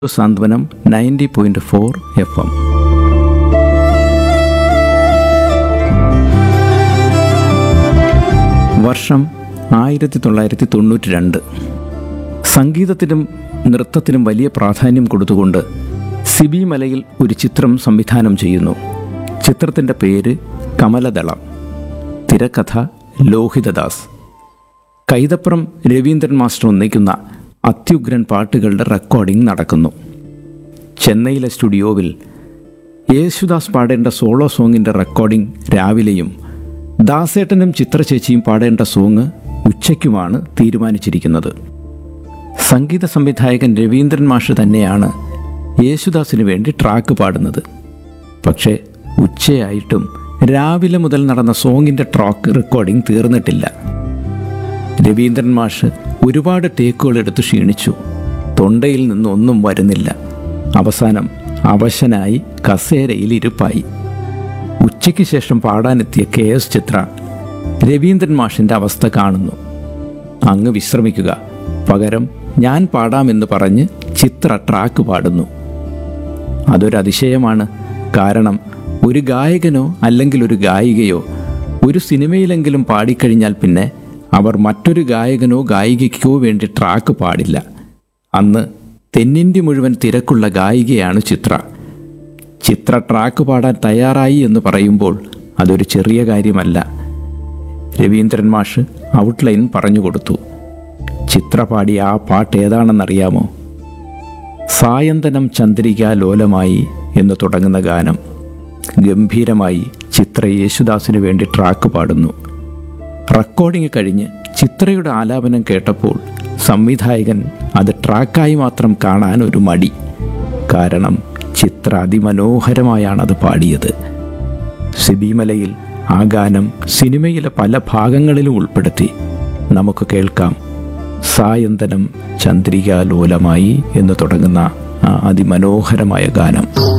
സാന്ത്വനം ninety point four F M വർഷം ആയിരത്തി തൊള്ളായിരത്തി തൊണ്ണൂറ്റി രണ്ട് സംഗീതത്തിനും നൃത്തത്തിനും വലിയ പ്രാധാന്യം കൊടുത്തുകൊണ്ട് സിബി മലയിൽ ഒരു ചിത്രം സംവിധാനം ചെയ്യുന്നു ചിത്രത്തിൻ്റെ പേര് കമലദളം തിരക്കഥ ലോഹിതദാസ് കൈതപ്പുറം രവീന്ദ്രൻ മാസ്റ്റർ ഒന്നിക്കുന്ന അത്യുഗ്രൻ പാട്ടുകളുടെ റെക്കോർഡിംഗ് നടക്കുന്നു ചെന്നൈയിലെ സ്റ്റുഡിയോവിൽ യേശുദാസ് പാടേണ്ട സോളോ സോങ്ങിൻ്റെ റെക്കോർഡിംഗ് രാവിലെയും ദാസേട്ടനും ചിത്രചേച്ചിയും പാടേണ്ട സോങ് ഉച്ചയ്ക്കുമാണ് തീരുമാനിച്ചിരിക്കുന്നത് സംഗീത സംവിധായകൻ രവീന്ദ്രൻ മാഷ് തന്നെയാണ് യേശുദാസിന് വേണ്ടി ട്രാക്ക് പാടുന്നത് പക്ഷേ ഉച്ചയായിട്ടും രാവിലെ മുതൽ നടന്ന സോങ്ങിൻ്റെ ട്രാക്ക് റെക്കോർഡിംഗ് തീർന്നിട്ടില്ല രവീന്ദ്രൻ മാഷ് ഒരുപാട് ടേക്കുകൾ എടുത്ത് ക്ഷീണിച്ചു തൊണ്ടയിൽ നിന്നൊന്നും വരുന്നില്ല അവസാനം അവശനായി കസേരയിൽ ഇരുപ്പായി ഉച്ചയ്ക്ക് ശേഷം പാടാനെത്തിയ കെ എസ് ചിത്ര രവീന്ദ്രൻ മാഷിൻ്റെ അവസ്ഥ കാണുന്നു അങ്ങ് വിശ്രമിക്കുക പകരം ഞാൻ പാടാമെന്ന് പറഞ്ഞ് ചിത്ര ട്രാക്ക് പാടുന്നു അതൊരു അതിശയമാണ് കാരണം ഒരു ഗായകനോ അല്ലെങ്കിൽ ഒരു ഗായികയോ ഒരു സിനിമയിലെങ്കിലും പാടിക്കഴിഞ്ഞാൽ പിന്നെ അവർ മറ്റൊരു ഗായകനോ ഗായികയ്ക്കോ വേണ്ടി ട്രാക്ക് പാടില്ല അന്ന് തെന്നിന്ത്യ മുഴുവൻ തിരക്കുള്ള ഗായികയാണ് ചിത്ര ചിത്ര ട്രാക്ക് പാടാൻ തയ്യാറായി എന്ന് പറയുമ്പോൾ അതൊരു ചെറിയ കാര്യമല്ല രവീന്ദ്രൻ മാഷ് ഔട്ട്ലൈൻ പറഞ്ഞു കൊടുത്തു ചിത്ര പാടിയ ആ പാട്ട് ഏതാണെന്നറിയാമോ സായന്തനം ചന്ദ്രിക ലോലമായി എന്ന് തുടങ്ങുന്ന ഗാനം ഗംഭീരമായി ചിത്ര യേശുദാസിന് വേണ്ടി ട്രാക്ക് പാടുന്നു റെക്കോർഡിംഗ് കഴിഞ്ഞ് ചിത്രയുടെ ആലാപനം കേട്ടപ്പോൾ സംവിധായകൻ അത് ട്രാക്കായി മാത്രം കാണാൻ ഒരു മടി കാരണം ചിത്ര അതിമനോഹരമായാണ് അത് പാടിയത് സിബിമലയിൽ ആ ഗാനം സിനിമയിലെ പല ഭാഗങ്ങളിലും ഉൾപ്പെടുത്തി നമുക്ക് കേൾക്കാം സായന്തനം ചന്ദ്രികാലോലമായി എന്ന് തുടങ്ങുന്ന ആ അതിമനോഹരമായ ഗാനം